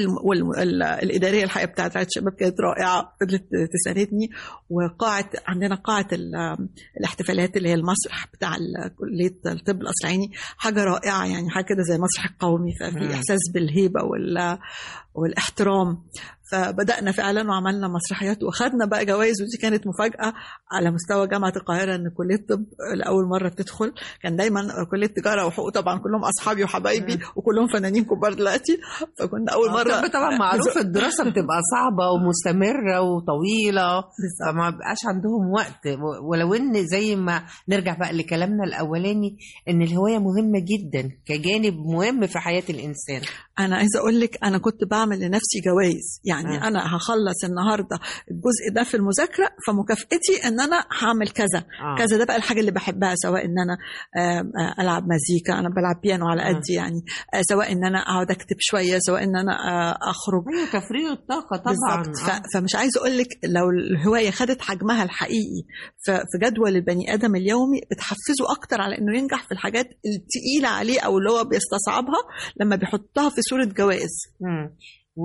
والاداريه الحقيقه بتاعت رعايه الشباب كانت رائعه فضلت تساندني وقاعه عندنا قاعه ال- الاحتفالات اللي هي المسرح بتاع ال- كليه الطب الاسرعيني حاجه رائعه يعني حاجه كده زي المسرح القومي مم. ففي احساس بالهيبه وال والاحترام فبدانا فعلا وعملنا مسرحيات واخدنا بقى جوائز ودي كانت مفاجاه على مستوى جامعه القاهره ان كليه الطب لاول مره تدخل كان دايما كليه تجاره وحقوق طبعا كلهم اصحابي وحبايبي وكلهم فنانين كبار دلوقتي فكنا اول مره الطب طبعا معروف الدراسه بتبقى صعبه ومستمره وطويله فما بقاش عندهم وقت و- ولو ان زي ما نرجع بقى لكلامنا الاولاني ان الهوايه مهمه جدا كجانب مهم في حياه الانسان انا عايزه اقول لك انا كنت بعمل لنفسي جوائز يعني آه. انا هخلص النهارده الجزء ده في المذاكره فمكافئتي ان انا هعمل كذا آه. كذا ده بقى الحاجه اللي بحبها سواء ان انا آم، آه، العب مزيكا انا بلعب بيانو على آه. قدي يعني آه، سواء ان انا اقعد اكتب شويه سواء ان انا آه، اخرج ايوه تفريغ الطاقه طبعا بالظبط آه. ف- فمش عايزه اقول لك لو الهوايه خدت حجمها الحقيقي ف- في جدول البني ادم اليومي بتحفزه اكتر على انه ينجح في الحاجات التقيله عليه او اللي هو بيستصعبها لما بيحطها في صوره جوائز مم.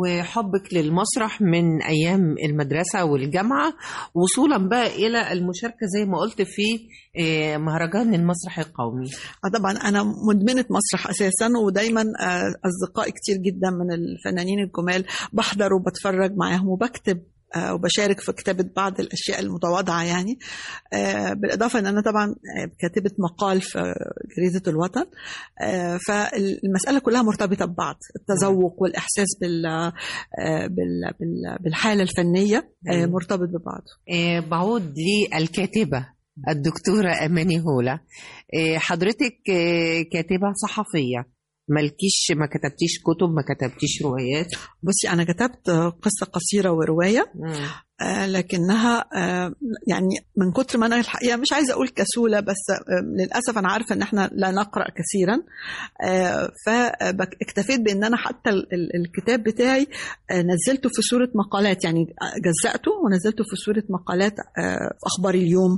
وحبك للمسرح من ايام المدرسه والجامعه وصولا بقى الى المشاركه زي ما قلت في آه، مهرجان المسرح القومي آه طبعا انا مدمنه مسرح اساسا ودايما آه، اصدقائي كتير جدا من الفنانين الجمال بحضر وبتفرج معاهم وبكتب آه، وبشارك في كتابة بعض الأشياء المتواضعة يعني آه، بالإضافة أن أنا طبعا آه، كاتبة مقال في جريدة الوطن آه، فالمسألة كلها مرتبطة ببعض التذوق والإحساس بال آه، بال- بال- بالحالة الفنية آه، مم. مرتبط ببعض آه، بعود للكاتبة الدكتورة أماني هولا آه، حضرتك آه، كاتبة صحفية مالكيش ما كتبتيش كتب ما كتبتيش روايات بصي أنا كتبت قصة قصيرة ورواية آه، لكنها آه، يعني من كتر ما انا الحقيقه مش عايزه اقول كسوله بس آه، للاسف انا عارفه ان احنا لا نقرا كثيرا آه، فاكتفيت بان انا حتى ال- ال- الكتاب بتاعي آه، نزلته في صوره مقالات يعني جزأته ونزلته في صوره مقالات آه، في اخبار اليوم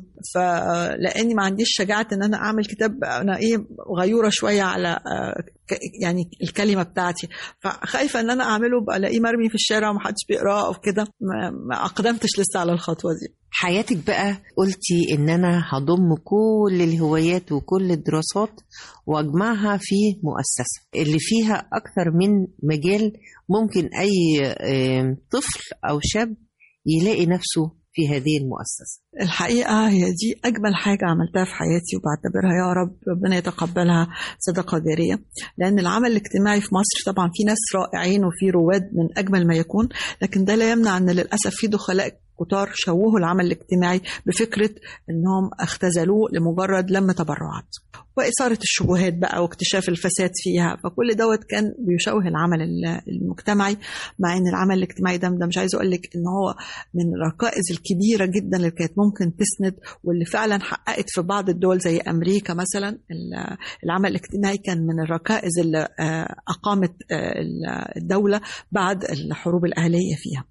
فلاني ما عنديش شجاعه ان انا اعمل كتاب انا ايه غيوره شويه على آه، ك- يعني الكلمه بتاعتي فخايفه ان انا اعمله بقى الاقيه مرمي في الشارع ومحدش بيقراه او كده ما, ما اقدمتش لسه على الخطوه دي حياتك بقى قلتي ان انا هضم كل الهوايات وكل الدراسات واجمعها في مؤسسه اللي فيها اكثر من مجال ممكن اي آم، طفل او شاب يلاقي نفسه في هذه المؤسسه الحقيقه هي دي اجمل حاجه عملتها في حياتي وبعتبرها يا رب ربنا يتقبلها صدقه جاريه لان العمل الاجتماعي في مصر طبعا في ناس رائعين وفي رواد من اجمل ما يكون لكن ده لا يمنع ان للاسف في دخلاء كتار شوهوا العمل الاجتماعي بفكره انهم اختزلوه لمجرد لم تبرعات واثاره الشبهات بقى واكتشاف الفساد فيها فكل دوت كان بيشوه العمل ال- المجتمعي مع ان العمل الاجتماعي ده, ده مش عايز اقول لك ان هو من الركائز الكبيره جدا اللي كانت ممكن تسند واللي فعلا حققت في بعض الدول زي امريكا مثلا ال- العمل الاجتماعي كان من الركائز اللي آه، اقامت آه، الدوله بعد الحروب الاهليه فيها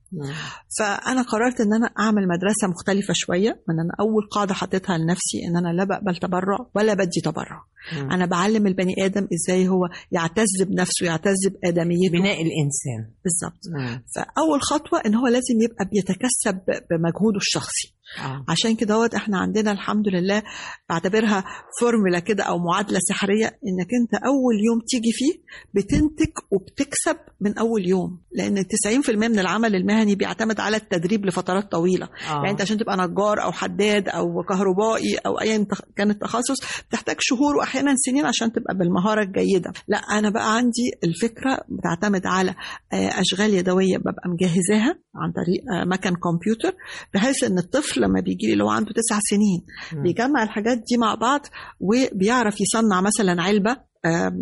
فانا قررت ان انا اعمل مدرسه مختلفه شويه من انا اول قاعده حطيتها لنفسي ان انا لا بقبل تبرع ولا بدي تبرع مم. انا بعلم البني ادم ازاي هو يعتز بنفسه يعتز بادميته بناء الانسان بالظبط مم. فاول خطوه ان هو لازم يبقى بيتكسب بمجهوده الشخصي آه. عشان كده هوت احنا عندنا الحمد لله بعتبرها فورمولا كده او معادله سحريه انك انت اول يوم تيجي فيه بتنتج وبتكسب من اول يوم لان 90% من العمل المهني بيعتمد على التدريب لفترات طويله آه. يعني انت عشان تبقى نجار او حداد او كهربائي او ايا تخ- كان التخصص بتحتاج شهور واحيانا سنين عشان تبقى بالمهاره الجيده لا انا بقى عندي الفكره بتعتمد على آه، اشغال يدويه ببقى مجهزاها عن طريق آه، مكن كمبيوتر بحيث ان الطفل لما بيجي لي اللي هو عنده تسع سنين مم. بيجمع الحاجات دي مع بعض وبيعرف يصنع مثلا علبه آم،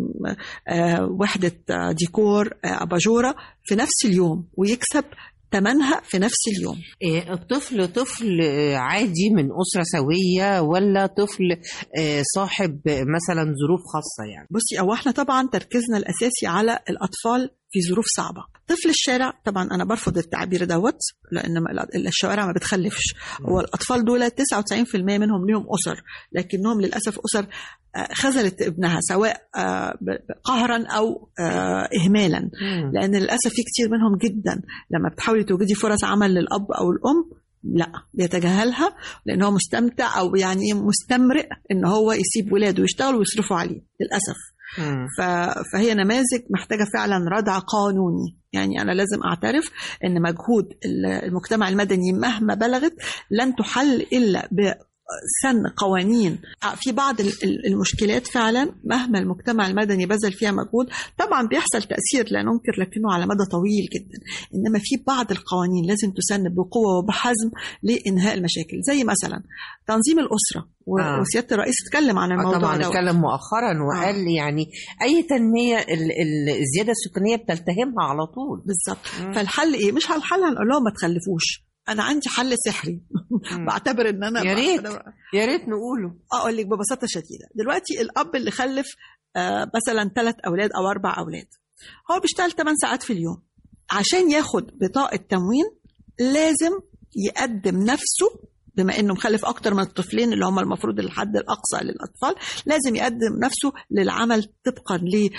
آه، وحده آه، ديكور آه، اباجوره في نفس اليوم ويكسب ثمنها في نفس اليوم إيه، الطفل طفل آه، عادي من أسرة سوية ولا طفل آه، صاحب آه، مثلا ظروف خاصة يعني بصي هو احنا طبعا تركيزنا الاساسي على الاطفال في ظروف صعبه طفل الشارع طبعا انا برفض التعبير دوت لان ما- الشوارع ما بتخلفش هو الاطفال دول 99% منهم ليهم اسر لكنهم للاسف اسر آه، خذلت ابنها سواء آه، ب- ب- قهرا او آه، اهمالا لان للاسف في كتير منهم جدا لما بتحاولي توجدي فرص عمل للاب او الام لا بيتجاهلها لان هو مستمتع او يعني مستمرئ ان هو يسيب ولاده يشتغلوا ويصرفوا عليه للاسف مم. ف- فهي نماذج محتاجه فعلا ردع قانوني يعني انا لازم اعترف ان مجهود ال- المجتمع المدني مهما بلغت لن تحل الا بسن قوانين في بعض ال- ال- المشكلات فعلا مهما المجتمع المدني بذل فيها مجهود طبعا بيحصل تاثير لا ننكر لكنه على مدى طويل جدا انما في بعض القوانين لازم تسن بقوه وبحزم لانهاء المشاكل زي مثلا تنظيم الاسره و- آه. وسياده الرئيس اتكلم عن آه الموضوع طبعا ده اتكلم مؤخرا وقال يعني اي تنميه ال- ال- الزياده السكانيه بتلتهمها على طول بالظبط مم. فالحل ايه مش الحل هنقول لهم ما تخلفوش انا عندي حل سحري مم. بعتبر ان انا يا ريت. بعتبر- يا ريت نقوله اقول لك ببساطه شديده دلوقتي الاب اللي خلف آه، مثلا ثلاث اولاد او اربع اولاد هو بيشتغل 8 ساعات في اليوم عشان ياخد بطاقه تموين لازم يقدم نفسه بما انه مخلف اكتر من الطفلين اللي هم المفروض الحد الاقصى للاطفال لازم يقدم نفسه للعمل طبقا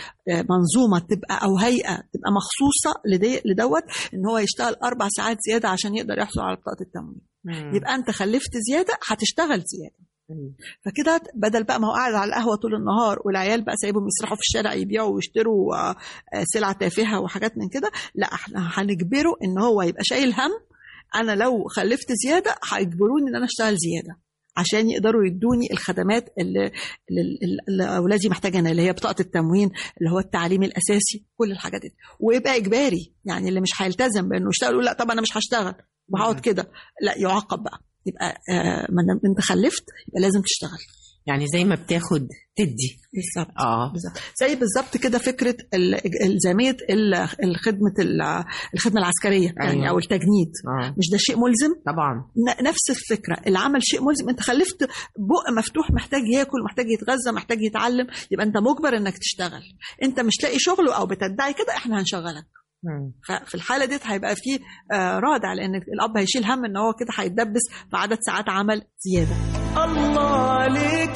لمنظومه تبقى او هيئه تبقى مخصوصه لدي- لدوت ان هو يشتغل اربع ساعات زياده عشان يقدر يحصل على بطاقه التموين يبقى انت خلفت زياده هتشتغل زياده مم. فكده بدل بقى ما هو قاعد على القهوه طول النهار والعيال بقى سايبهم يسرحوا في الشارع يبيعوا ويشتروا آه، آه، سلع تافهه وحاجات من كده لا احنا هنجبره ان هو يبقى شايل هم انا لو خلفت زياده هيجبروني ان انا اشتغل زياده عشان يقدروا يدوني الخدمات اللي, اللي, اللي اولادي محتاجينها اللي هي بطاقه التموين اللي هو التعليم الاساسي كل الحاجات دي ويبقى اجباري يعني اللي مش هيلتزم بانه يشتغل يقول لا طب انا مش هشتغل وهقعد كده لا يعاقب بقى يبقى آه ما دام انت خلفت يبقى لازم تشتغل يعني زي ما بتاخد تدي بالظبط اه بالظبط زي بالظبط كده فكره ال- الزاميه ال- الخدمه ال- الخدمه العسكريه يعني أيوة. او التجنيد اه مش ده شيء ملزم طبعا ن- نفس الفكره العمل شيء ملزم انت خلفت بق مفتوح محتاج ياكل محتاج يتغذى محتاج يتعلم يبقى انت مجبر انك تشتغل انت مش لاقي شغل او بتدعي كده احنا هنشغلك مم. ففي الحاله دي هيبقى فيه آه، رادع لان الاب هيشيل هم ان هو كده هيتدبس في عدد ساعات عمل زياده الله عليك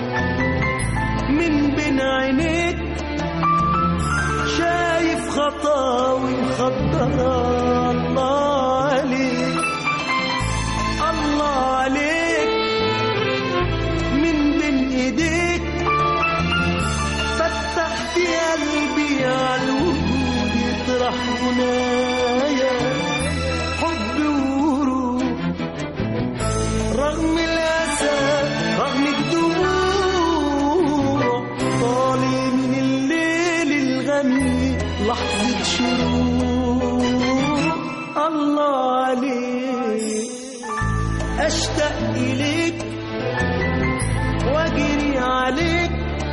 من بين عينيك شايف خطاوي مخضرة الله عليك الله عليك من بين ايديك فتحت قلبي على الوجود يطرح هنايا حب وروح رغم الأسى رغم الدموع طالع من الليل الغمي لحظة شروق الله عليك أشتاق إليك وأجري عليك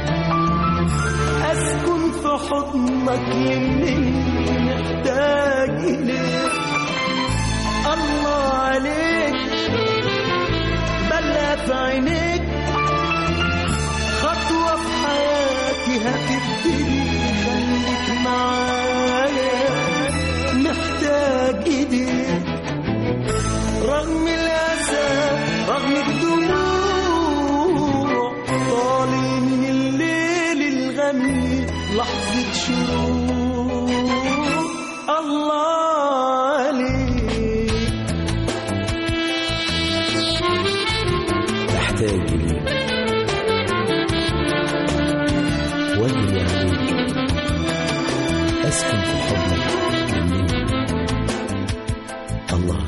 أسكن في حضنك يمني محتاج إليك الله عليك بلا في عينيك خطوة في حياتي هتبتدي خليك معايا محتاج ايديك رغم الأسى رغم الدموع طالع من الليل الغمي لحظة شروق الله عليك احتاج ليك واجري عليك اسكن في حضنك مني الله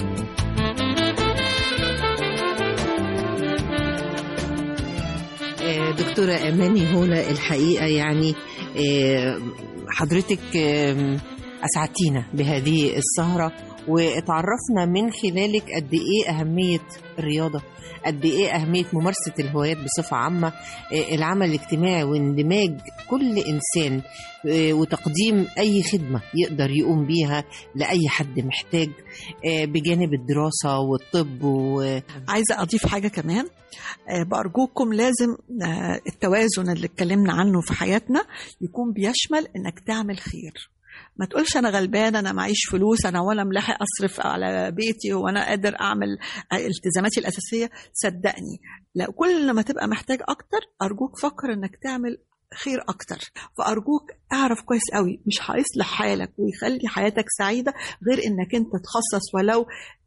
آه، دكتورة أماني هنا الحقيقة يعني آه، حضرتك آم، أسعدتينا بهذه السهرة واتعرفنا من خلالك قد إيه أهمية الرياضة قد إيه أهمية ممارسة الهوايات بصفة عامة آه، العمل الاجتماعي واندماج كل إنسان آه، وتقديم أي خدمة يقدر يقوم بيها لأي حد محتاج آه، بجانب الدراسة والطب و... عايزه اضيف حاجه كمان آه، بارجوكم لازم آه، التوازن اللي اتكلمنا عنه في حياتنا يكون بيشمل انك تعمل خير ما تقولش انا غلبان انا معيش فلوس انا ولا ملاحق اصرف على بيتي وانا قادر اعمل التزاماتي الاساسيه صدقني لا كل ما تبقى محتاج اكتر ارجوك فكر انك تعمل خير اكتر فارجوك اعرف كويس قوي مش هيصلح حالك ويخلي حياتك سعيده غير انك انت تخصص ولو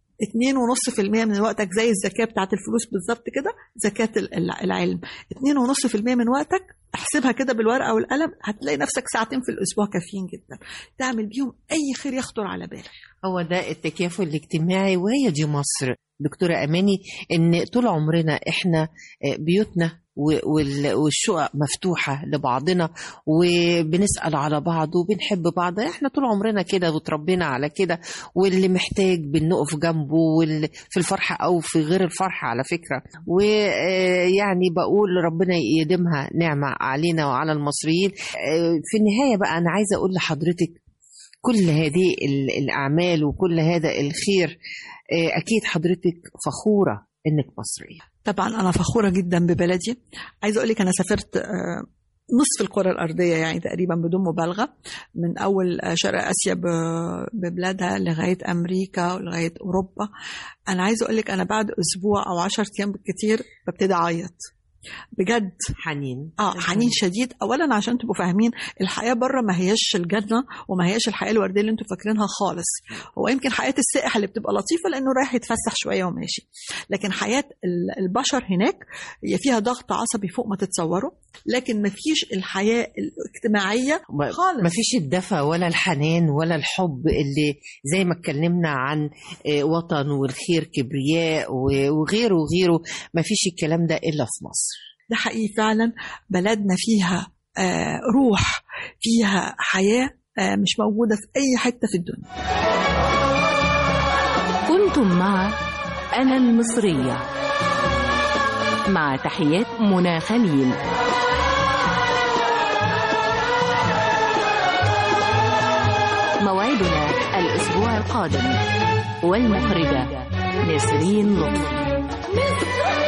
2.5% من وقتك زي الزكاة بتاعت الفلوس بالظبط كده زكاة ال- ال- العلم 2.5% من وقتك احسبها كده بالورقة والقلم هتلاقي نفسك ساعتين في الأسبوع كافيين جدا تعمل بيهم أي خير يخطر على بالك هو ده التكافل الاجتماعي وهي دي مصر دكتورة أماني إن طول عمرنا إحنا آه، بيوتنا و- وال- والشقق مفتوحة لبعضنا وبنسأل على بعض وبنحب بعض احنا طول عمرنا كده وتربينا على كده واللي محتاج بنقف جنبه واللي في الفرحة أو في غير الفرحة على فكرة ويعني بقول ربنا يديمها نعمة علينا وعلى المصريين آه، في النهاية بقى أنا عايزة أقول لحضرتك كل هذه ال- الأعمال وكل هذا الخير آه، أكيد حضرتك فخورة إنك مصرية طبعا أنا فخورة جدا ببلدي عايزة أقول لك أنا سافرت آه، نصف الكرة الأرضية يعني تقريبا بدون مبالغة من أول آه، شرق آسيا ب- ببلادها لغاية أمريكا ولغاية أوروبا أنا عايزة أقول لك أنا بعد أسبوع أو عشر أيام بالكتير ببتدي أعيط بجد حنين اه حنين شديد اولا عشان تبقوا فاهمين الحياه بره ما هياش الجنه وما هياش الحياه الورديه اللي انتوا فاكرينها خالص هو يمكن حياه السائح اللي بتبقى لطيفه لانه رايح يتفسح شويه وماشي لكن حياه ال- البشر هناك هي فيها ضغط عصبي فوق ما تتصوروا لكن ما فيش الحياه الاجتماعيه خالص ما فيش الدفى ولا الحنان ولا الحب اللي زي ما اتكلمنا عن آه، وطن والخير كبرياء و- وغيره وغيره ما فيش الكلام ده إلا في مصر ده حقيقي فعلا بلدنا فيها آه روح فيها حياه آه مش موجوده في اي حته في الدنيا كنتم مع أنا المصرية مع تحيات منى خليل موعدنا الأسبوع القادم والمخرجة نسرين لطفي